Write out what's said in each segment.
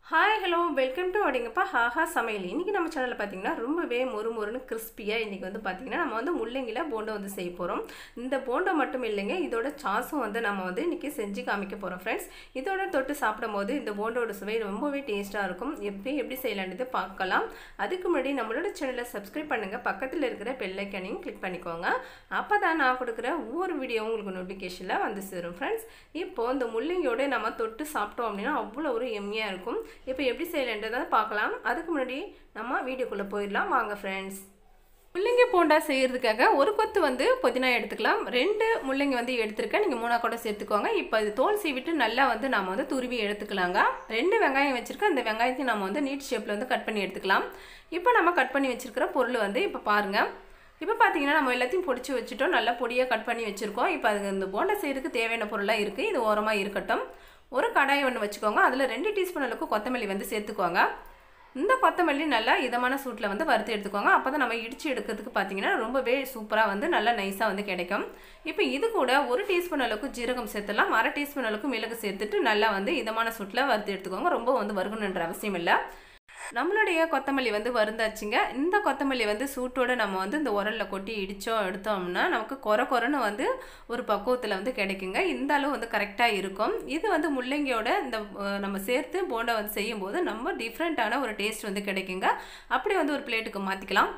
hi hello welcome to அப்படிங்கப்பா ஹாஹா சமையல் இன்றைக்கி நம்ம சேனலில் பார்த்தீங்கன்னா ரொம்பவே மொறு மொறுன்னு கிறிஸ்பியாக இன்றைக்கி வந்து பார்த்திங்கன்னா நம்ம வந்து முள்ளங்கியில் போண்டை வந்து செய்ய போகிறோம் இந்த போண்டை மட்டும் இல்லைங்க இதோட சாஸும் வந்து நம்ம வந்து இன்றைக்கி செஞ்சு காமிக்க போகிறோம் ஃப்ரெண்ட்ஸ் இதோட தொட்டு சாப்பிடும் போது இந்த போண்டோட சுவை ரொம்பவே டேஸ்ட்டாக இருக்கும் எப்படி எப்படி செய்யலான்றது பார்க்கலாம் அதுக்கு முன்னாடி நம்மளோட சேனலை சப்ஸ்கிரைப் பண்ணுங்கள் பக்கத்தில் இருக்கிற பெல்லைக்கனையும் கிளிக் பண்ணிக்கோங்க அப்போ தான் நான் கொடுக்குற ஒவ்வொரு வீடியோவும் உங்களுக்கு நோட்டிஃபிகேஷனில் வந்து சேரும் ஃப்ரெண்ட்ஸ் இப்போது இந்த முள்ளங்கியோட நம்ம தொட்டு சாப்பிட்டோம் அப்படின்னா அவ்வளோ ஒரு எம்மியாக இருக்கும் இப்போ எப்படி செய்யலைன்றதை பார்க்கலாம் அதுக்கு முன்னாடி நம்ம வீடியோக்குள்ளே போயிடலாம் வாங்க ஃப்ரெண்ட்ஸ் முள்ளங்கி போண்டா செய்கிறதுக்காக ஒரு கொத்து வந்து புதினா எடுத்துக்கலாம் ரெண்டு முள்ளங்கி வந்து எடுத்துருக்கேன் நீங்கள் மூணா கூட சேர்த்துக்கோங்க இப்போ இது தோல் சீவிட்டு நல்லா வந்து நம்ம வந்து துருவி எடுத்துக்கலாங்க ரெண்டு வெங்காயம் வச்சுருக்கேன் அந்த வெங்காயத்தையும் நம்ம வந்து நீட் ஷேப்பில் வந்து கட் பண்ணி எடுத்துக்கலாம் இப்போ நம்ம கட் பண்ணி வச்சுருக்கிற பொருள் வந்து இப்போ பாருங்கள் இப்போ பார்த்தீங்கன்னா நம்ம எல்லாத்தையும் பொடிச்சு வச்சுட்டோம் நல்லா பொடியாக கட் பண்ணி வச்சுருக்கோம் இப்போ அதுக்கு இந்த போண்டா செய்கிறதுக்கு தேவையான பொருளாக இருக்குது இது ஓரமாக இருக்கட்டும் ஒரு கடாய் ஒன்று வச்சுக்கோங்க அதில் ரெண்டு டீஸ்பூன் அளவுக்கு கொத்தமல்லி வந்து சேர்த்துக்கோங்க இந்த கொத்தமல்லி நல்லா இதமான சூட்டில் வந்து வறுத்து எடுத்துக்கோங்க அப்போ தான் நம்ம இடித்து எடுக்கிறதுக்கு பார்த்தீங்கன்னா ரொம்பவே சூப்பராக வந்து நல்லா நைஸாக வந்து கிடைக்கும் இப்போ இது கூட ஒரு டீஸ்பூன் அளவுக்கு ஜீரகம் சேர்த்துலாம் அரை டீஸ்பூன் அளவுக்கு மிளகு சேர்த்துட்டு நல்லா வந்து இதமான சூட்டில் வறுத்து எடுத்துக்கோங்க ரொம்ப வந்து வறுக்கணுன்ற அவசியம் இல்லை நம்மளுடைய கொத்தமல்லி வந்து வருந்தாச்சுங்க இந்த கொத்தமல்லி வந்து சூட்டோடு நம்ம வந்து இந்த உரலில் கொட்டி இடித்தோம் எடுத்தோம்னா நமக்கு குறை குறைன்னு வந்து ஒரு பக்குவத்தில் வந்து கிடைக்குங்க இந்த அளவு வந்து கரெக்டாக இருக்கும் இது வந்து முள்ளங்கியோட இந்த நம்ம சேர்த்து போண்டை வந்து செய்யும்போது நம்ம டிஃப்ரெண்ட்டான ஒரு டேஸ்ட் வந்து கிடைக்குங்க அப்படி வந்து ஒரு பிளேட்டுக்கு மாற்றிக்கலாம்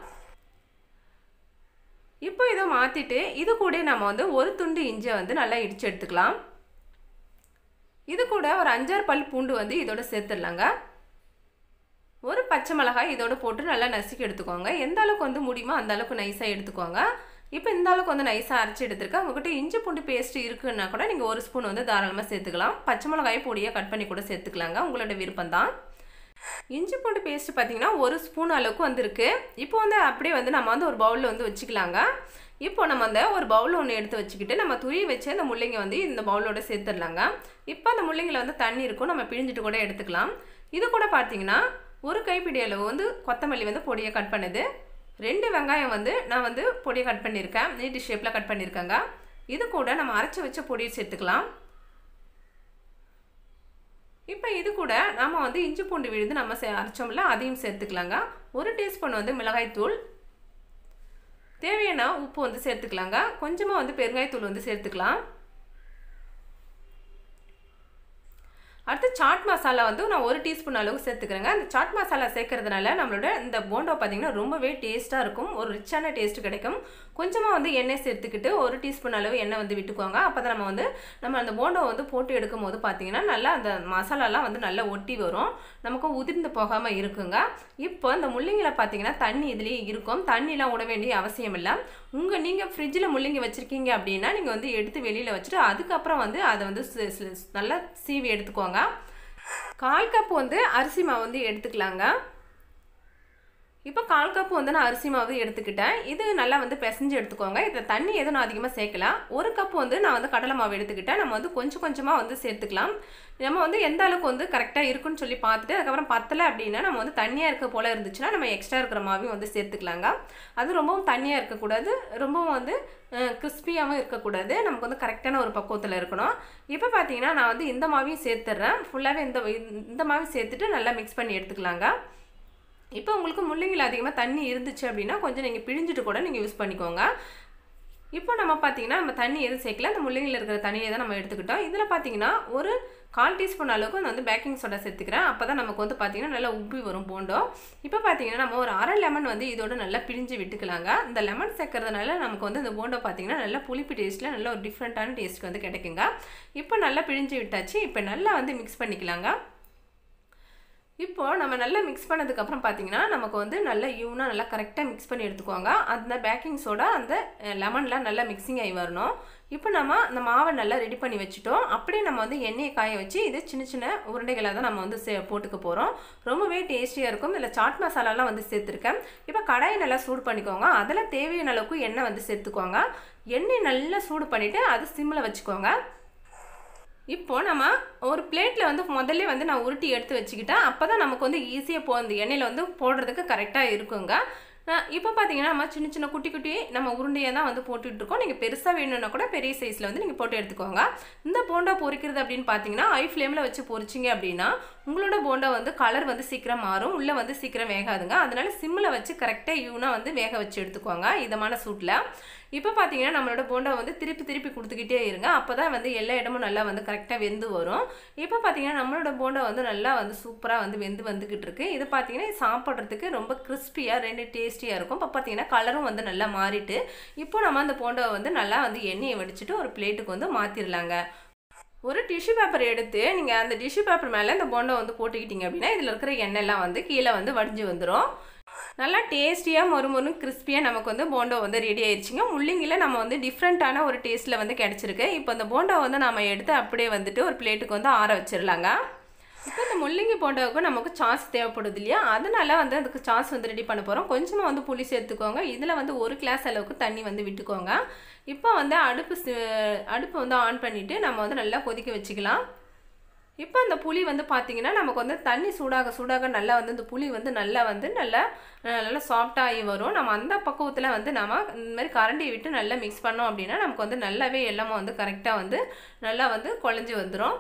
இப்போ இதை மாற்றிட்டு இது கூட நம்ம வந்து ஒரு துண்டு இஞ்சியை வந்து நல்லா இடித்து எடுத்துக்கலாம் இது கூட ஒரு அஞ்சாறு பல் பூண்டு வந்து இதோட சேர்த்துடலாங்க ஒரு பச்சை மிளகாய் இதோட போட்டு நல்லா நசுக்கி எடுத்துக்கோங்க எந்த அளவுக்கு வந்து முடியுமோ அந்த அளவுக்கு நைஸாக எடுத்துக்கோங்க இப்போ இந்த அளவுக்கு வந்து நைஸாக அரைச்சி எடுத்துருக்கேன் உங்கள்கிட்ட இஞ்சி பூண்டு பேஸ்ட் இருக்குன்னா கூட நீங்கள் ஒரு ஸ்பூன் வந்து தாராளமாக சேர்த்துக்கலாம் பச்சை மிளகாய் பொடியாக கட் பண்ணி கூட சேர்த்துக்கலாங்க உங்களோட விருப்பம் தான் இஞ்சி பூண்டு பேஸ்ட் பார்த்தீங்கன்னா ஒரு ஸ்பூன் அளவுக்கு வந்துருக்கு இப்போ வந்து அப்படியே வந்து நம்ம வந்து ஒரு பவுலில் வந்து வச்சுக்கலாங்க இப்போ நம்ம அந்த ஒரு பவுல் ஒன்று எடுத்து வச்சுக்கிட்டு நம்ம துணி வச்சு அந்த முள்ளங்கி வந்து இந்த பவுலோட சேர்த்துடலாங்க இப்போ அந்த முள்ளங்கியில் வந்து தண்ணி இருக்கும் நம்ம பிழிஞ்சிட்டு கூட எடுத்துக்கலாம் இது கூட பார்த்தீங்கன்னா ஒரு கைப்பிடி அளவு வந்து கொத்தமல்லி வந்து பொடியை கட் பண்ணுது ரெண்டு வெங்காயம் வந்து நான் வந்து பொடியை கட் பண்ணியிருக்கேன் நீட்டு ஷேப்பில் கட் பண்ணியிருக்கேங்க இது கூட நம்ம அரைச்சி வச்ச பொடியை சேர்த்துக்கலாம் இப்போ இது கூட நாம் வந்து இஞ்சி பூண்டு விழுந்து நம்ம சே அரைச்சோம்ல அதையும் சேர்த்துக்கலாங்க ஒரு டீஸ்பூன் வந்து மிளகாய்த்தூள் தேவையான உப்பு வந்து சேர்த்துக்கலாங்க கொஞ்சமாக வந்து பெருங்காயத்தூள் வந்து சேர்த்துக்கலாம் அடுத்து சாட் மசாலா வந்து நான் ஒரு டீஸ்பூன் அளவுக்கு சேர்த்துக்கிறேங்க அந்த சாட் மசாலா சேர்க்கறதுனால நம்மளோட இந்த போண்டா பார்த்திங்கன்னா ரொம்பவே டேஸ்ட்டாக இருக்கும் ஒரு ரிச்சான டேஸ்ட் கிடைக்கும் கொஞ்சமாக வந்து எண்ணெய் சேர்த்துக்கிட்டு ஒரு டீஸ்பூன் அளவு எண்ணெய் வந்து விட்டுக்கோங்க அப்போ தான் நம்ம வந்து நம்ம அந்த போண்டா வந்து போட்டு எடுக்கும் போது பார்த்திங்கன்னா நல்லா அந்த மசாலாலாம் வந்து நல்லா ஒட்டி வரும் நமக்கு உதிர்ந்து போகாமல் இருக்குங்க இப்போ இந்த முள்ளங்கியில் பார்த்தீங்கன்னா தண்ணி இதுலேயே இருக்கும் தண்ணிலாம் விட வேண்டிய அவசியம் இல்லை உங்கள் நீங்கள் ஃப்ரிட்ஜில் முள்ளங்கி வச்சுருக்கீங்க அப்படின்னா நீங்கள் வந்து எடுத்து வெளியில் வச்சுட்டு அதுக்கப்புறம் வந்து அதை வந்து நல்லா சீவி எடுத்துக்கோங்க கால் கப் வந்து அரிசி மாவு வந்து எடுத்துக்கலாங்க இப்போ கால் கப்பு வந்து நான் அரிசி மாவு எடுத்துக்கிட்டேன் இது நல்லா வந்து பிசைஞ்சு எடுத்துக்கோங்க இதில் தண்ணி எதுவும் நான் அதிகமாக சேர்க்கலாம் ஒரு கப்பு வந்து நான் வந்து கடலை மாவு எடுத்துக்கிட்டேன் நம்ம வந்து கொஞ்சம் கொஞ்சமாக வந்து சேர்த்துக்கலாம் நம்ம வந்து எந்த அளவுக்கு வந்து கரெக்டாக இருக்குன்னு சொல்லி பார்த்துட்டு அதுக்கப்புறம் பத்தலை அப்படின்னா நம்ம வந்து தண்ணியாக இருக்க போல் இருந்துச்சுன்னா நம்ம எக்ஸ்ட்ரா இருக்கிற மாவையும் வந்து சேர்த்துக்கலாங்க அது ரொம்பவும் தண்ணியாக இருக்கக்கூடாது ரொம்பவும் வந்து கிறிஸ்பியாகவும் இருக்கக்கூடாது நமக்கு வந்து கரெக்டான ஒரு பக்குவத்தில் இருக்கணும் இப்போ பார்த்தீங்கன்னா நான் வந்து இந்த மாவையும் சேர்த்துட்றேன் ஃபுல்லாகவே இந்த இந்த மாவையும் சேர்த்துட்டு நல்லா மிக்ஸ் பண்ணி எடுத்துக்கலாங்க இப்போ உங்களுக்கு முள்ளங்கியில் அதிகமாக தண்ணி இருந்துச்சு அப்படின்னா கொஞ்சம் நீங்கள் பிழிஞ்சிட்டு கூட நீங்கள் யூஸ் பண்ணிக்கோங்க இப்போ நம்ம பார்த்தீங்கன்னா நம்ம தண்ணி எதுவும் சேர்க்கல அந்த முள்ளங்கியில் இருக்கிற தண்ணியை தான் நம்ம எடுத்துக்கிட்டோம் இதில் பார்த்தீங்கன்னா ஒரு கால் டீஸ்பூன் அளவுக்கு நான் வந்து பேக்கிங் சோடா சேர்த்துக்கிறேன் அப்போ தான் நமக்கு வந்து பார்த்திங்கன்னா நல்லா உப்பி வரும் போண்டோ இப்போ பார்த்தீங்கன்னா நம்ம ஒரு அரை லெமன் வந்து இதோட நல்லா பிழிஞ்சு விட்டுக்கலாங்க இந்த லெமன் சேர்க்கறதுனால நமக்கு வந்து இந்த போண்டோ பார்த்திங்கன்னா நல்லா புளிப்பு டேஸ்ட்டில் நல்ல ஒரு டிஃப்ரெண்ட்டான டேஸ்ட் வந்து கிடைக்குங்க இப்போ நல்லா பிழிஞ்சு விட்டாச்சு இப்போ நல்லா வந்து மிக்ஸ் பண்ணிக்கலாங்க இப்போது நம்ம நல்லா மிக்ஸ் பண்ணதுக்கப்புறம் பார்த்தீங்கன்னா நமக்கு வந்து நல்லா யூனாக நல்லா கரெக்டாக மிக்ஸ் பண்ணி எடுத்துக்கோங்க அந்த பேக்கிங் சோடா அந்த லெமன்லாம் நல்லா மிக்சிங் ஆகி வரணும் இப்போ நம்ம அந்த மாவை நல்லா ரெடி பண்ணி வச்சுட்டோம் அப்படியே நம்ம வந்து எண்ணெயை காய வச்சு இது சின்ன சின்ன உருண்டைகளாக தான் நம்ம வந்து சே போட்டுக்க போகிறோம் ரொம்பவே டேஸ்டியாக இருக்கும் இதில் சாட் மசாலாலாம் வந்து சேர்த்துருக்கேன் இப்போ கடாயை நல்லா சூடு பண்ணிக்கோங்க அதில் தேவையான அளவுக்கு எண்ணெய் வந்து சேர்த்துக்கோங்க எண்ணெய் நல்லா சூடு பண்ணிவிட்டு அது சிம்மில் வச்சுக்கோங்க இப்போ நம்ம ஒரு பிளேட்டில் வந்து முதல்ல வந்து நான் உருட்டி எடுத்து வச்சுக்கிட்டேன் அப்போ தான் நமக்கு வந்து ஈஸியாக போ அந்த எண்ணெயில் வந்து போடுறதுக்கு கரெக்டாக இருக்குங்க இப்போ பார்த்தீங்கன்னா நம்ம சின்ன சின்ன குட்டி குட்டி நம்ம உருண்டையாக தான் வந்து போட்டுட்ருக்கோம் நீங்கள் பெருசாக வேணும்னா கூட பெரிய சைஸில் வந்து நீங்கள் போட்டு எடுத்துக்கோங்க இந்த போண்டா பொரிக்கிறது அப்படின்னு பார்த்தீங்கன்னா ஹை ஃப்ளேமில் வச்சு பொரிச்சிங்க அப்படின்னா உங்களோட போண்டா வந்து கலர் வந்து சீக்கிரம் மாறும் உள்ளே வந்து சீக்கிரம் வேகாதுங்க அதனால சிம்மில் வச்சு கரெக்டாக யூனாக வந்து வேக வச்சு எடுத்துக்கோங்க இதமான சூட்டில் இப்போ பார்த்தீங்கன்னா நம்மளோட போண்டா வந்து திருப்பி திருப்பி கொடுத்துக்கிட்டே இருங்க அப்போ தான் வந்து எல்லா இடமும் நல்லா வந்து கரெக்டாக வெந்து வரும் இப்போ பார்த்தீங்கன்னா நம்மளோட போண்டா வந்து நல்லா வந்து சூப்பராக வந்து வெந்து வந்துக்கிட்டு இருக்கு இது பார்த்தீங்கன்னா சாப்பிட்றதுக்கு ரொம்ப கிறிஸ்பியாக ரெண்டு டேஸ்டியாக இருக்கும் இப்போ பார்த்தீங்கன்னா கலரும் வந்து நல்லா மாறிட்டு இப்போ நம்ம அந்த போண்டாவை வந்து நல்லா வந்து எண்ணெயை வடிச்சிட்டு ஒரு பிளேட்டுக்கு வந்து மாற்றிடலாங்க ஒரு டிஷ்யூ பேப்பர் எடுத்து நீங்கள் அந்த டிஷ்யூ பேப்பர் மேலே இந்த போண்டை வந்து போட்டுக்கிட்டீங்க அப்படின்னா இதில் இருக்கிற எண்ணெய்லாம் வந்து கீழே வந்து வடிஞ்சு வந்துடும் நல்லா டேஸ்டியாக மொறுமொறு கிறிஸ்பியாக நமக்கு வந்து போண்டா வந்து ரெடி ஆயிடுச்சுங்க முள்ளிங்கில் நம்ம வந்து டிஃப்ரெண்ட்டான ஒரு டேஸ்ட்டில் வந்து கிடச்சிருக்கு இப்போ இந்த போண்டா வந்து நம்ம எடுத்து அப்படியே வந்துட்டு ஒரு பிளேட்டுக்கு வந்து ஆற வச்சிடலாங்க இப்போ இந்த முள்ளங்கி போண்டாவுக்கு நமக்கு சாஸ் தேவைப்படுது இல்லையா அதனால வந்து அதுக்கு சாஸ் வந்து ரெடி பண்ண போகிறோம் கொஞ்சமாக வந்து புளி சேர்த்துக்கோங்க இதில் வந்து ஒரு கிளாஸ் அளவுக்கு தண்ணி வந்து விட்டுக்கோங்க இப்போ வந்து அடுப்பு அடுப்பு வந்து ஆன் பண்ணிவிட்டு நம்ம வந்து நல்லா கொதிக்க வச்சுக்கலாம் இப்போ அந்த புளி வந்து பார்த்திங்கன்னா நமக்கு வந்து தண்ணி சூடாக சூடாக நல்லா வந்து இந்த புளி வந்து நல்லா வந்து நல்லா நல்லா சாஃப்டாகி வரும் நம்ம அந்த பக்குவத்தில் வந்து நம்ம இந்த மாதிரி கரண்டி விட்டு நல்லா மிக்ஸ் பண்ணோம் அப்படின்னா நமக்கு வந்து நல்லாவே எல்லாமே வந்து கரெக்டாக வந்து நல்லா வந்து குழஞ்சி வந்துடும்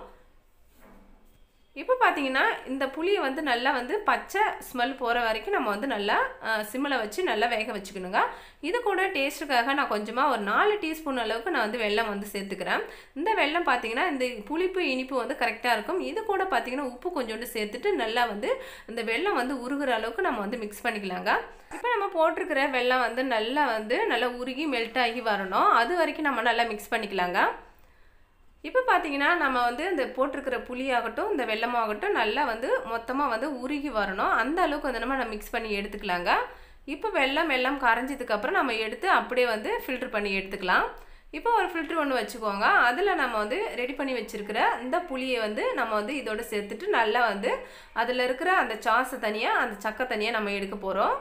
இப்போ பார்த்தீங்கன்னா இந்த புளியை வந்து நல்லா வந்து பச்சை ஸ்மெல் போகிற வரைக்கும் நம்ம வந்து நல்லா சிம்மில் வச்சு நல்லா வேக வச்சுக்கணுங்க இது கூட டேஸ்ட்டுக்காக நான் கொஞ்சமாக ஒரு நாலு டீஸ்பூன் அளவுக்கு நான் வந்து வெல்லம் வந்து சேர்த்துக்கிறேன் இந்த வெல்லம் பார்த்தீங்கன்னா இந்த புளிப்பு இனிப்பு வந்து கரெக்டாக இருக்கும் இது கூட பார்த்தீங்கன்னா உப்பு கொஞ்சோண்டு சேர்த்துட்டு நல்லா வந்து இந்த வெல்லம் வந்து உருகிற அளவுக்கு நம்ம வந்து மிக்ஸ் பண்ணிக்கலாங்க இப்போ நம்ம போட்டிருக்கிற வெல்லம் வந்து நல்லா வந்து நல்லா உருகி மெல்ட் ஆகி வரணும் அது வரைக்கும் நம்ம நல்லா மிக்ஸ் பண்ணிக்கலாங்க இப்போ பார்த்தீங்கன்னா நம்ம வந்து இந்த போட்டிருக்கிற புளியாகட்டும் இந்த வெள்ளமாகட்டும் நல்லா வந்து மொத்தமாக வந்து உருகி வரணும் அந்த அளவுக்கு வந்து நம்ம நம்ம மிக்ஸ் பண்ணி எடுத்துக்கலாங்க இப்போ வெள்ளம் வெள்ளம் கரைஞ்சதுக்கப்புறம் நம்ம எடுத்து அப்படியே வந்து ஃபில்ட்ரு பண்ணி எடுத்துக்கலாம் இப்போ ஒரு ஃபில்ட்ரு ஒன்று வச்சுக்கோங்க அதில் நம்ம வந்து ரெடி பண்ணி வச்சுருக்கிற இந்த புளியை வந்து நம்ம வந்து இதோட சேர்த்துட்டு நல்லா வந்து அதில் இருக்கிற அந்த சாஸை தனியாக அந்த சக்கை தனியாக நம்ம எடுக்க போகிறோம்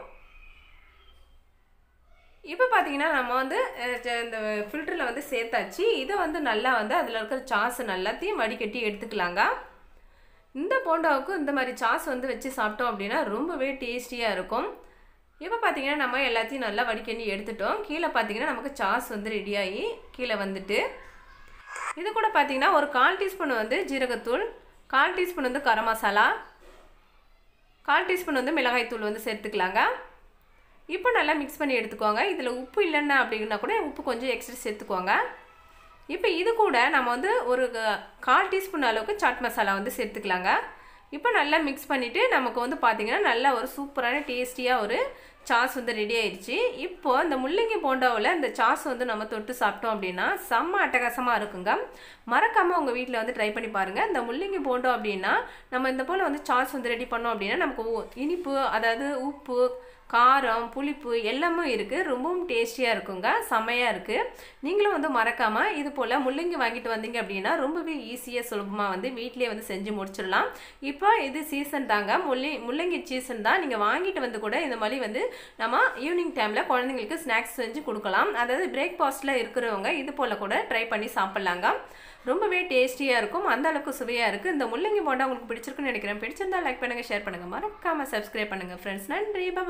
இப்போ பார்த்தீங்கன்னா நம்ம வந்து இந்த ஃபில்டரில் வந்து சேர்த்தாச்சு இதை வந்து நல்லா வந்து அதில் இருக்கிற சாஸ் நல்லாத்தையும் வடிகட்டி எடுத்துக்கலாங்க இந்த போண்டாவுக்கு இந்த மாதிரி சாஸ் வந்து வச்சு சாப்பிட்டோம் அப்படின்னா ரொம்பவே டேஸ்டியாக இருக்கும் இப்போ பார்த்தீங்கன்னா நம்ம எல்லாத்தையும் நல்லா வடிக்கண்ணி எடுத்துட்டோம் கீழே பார்த்தீங்கன்னா நமக்கு சாஸ் வந்து ரெடியாகி கீழே வந்துட்டு இது கூட பார்த்தீங்கன்னா ஒரு கால் டீஸ்பூன் வந்து ஜீரகத்தூள் கால் டீஸ்பூன் வந்து கரம் மசாலா கால் டீஸ்பூன் வந்து மிளகாய்த்தூள் வந்து சேர்த்துக்கலாங்க இப்போ நல்லா மிக்ஸ் பண்ணி எடுத்துக்கோங்க இதில் உப்பு இல்லைன்னா அப்படின்னா கூட உப்பு கொஞ்சம் எக்ஸ்ட்ரா சேர்த்துக்கோங்க இப்போ இது கூட நம்ம வந்து ஒரு கால் டீஸ்பூன் அளவுக்கு சாட் மசாலா வந்து சேர்த்துக்கலாங்க இப்போ நல்லா மிக்ஸ் பண்ணிவிட்டு நமக்கு வந்து பார்த்திங்கன்னா நல்லா ஒரு சூப்பரான டேஸ்டியாக ஒரு சாஸ் வந்து ரெடி ஆயிடுச்சு இப்போ இந்த முள்ளங்கி போண்டாவில் இந்த சாஸ் வந்து நம்ம தொட்டு சாப்பிட்டோம் அப்படின்னா செம்ம அட்டகாசமாக இருக்குங்க மறக்காமல் உங்கள் வீட்டில் வந்து ட்ரை பண்ணி பாருங்கள் இந்த முள்ளங்கி போண்டோம் அப்படின்னா நம்ம இந்த போல் வந்து சாஸ் வந்து ரெடி பண்ணோம் அப்படின்னா நமக்கு இனிப்பு அதாவது உப்பு காரம் புளிப்பு எல்லாமே இருக்குது ரொம்பவும் டேஸ்டியாக இருக்குங்க செம்மையாக இருக்குது நீங்களும் வந்து மறக்காமல் இது போல் முள்ளங்கி வாங்கிட்டு வந்தீங்க அப்படின்னா ரொம்பவே ஈஸியாக சுலபமாக வந்து வீட்டிலே வந்து செஞ்சு முடிச்சிடலாம் இப்போ இது சீசன் தாங்க முள்ளி முள்ளங்கி சீசன் தான் நீங்கள் வாங்கிட்டு வந்து கூட இந்த மாதிரி வந்து நம்ம ஈவினிங் டைமில் குழந்தைங்களுக்கு ஸ்நாக்ஸ் செஞ்சு கொடுக்கலாம் அதாவது பிரேக்ஃபாஸ்ட்டில் இருக்கிறவங்க இது போல் கூட ட்ரை பண்ணி சாப்பிட்லாங்க ரொம்பவே டேஸ்டியாக இருக்கும் அந்த அளவுக்கு சுவையாக இருக்குது இந்த முள்ளங்கி போண்டா உங்களுக்கு பிடிச்சிருக்குன்னு நினைக்கிறேன் பிடிச்சிருந்தா லைக் பண்ணுங்கள் ஷேர் பண்ணுங்கள் மறக்காமல் சப்ஸ்கிரைப் பண்ணுங்கள் ஃப்ரெண்ட்ஸ் நன்றி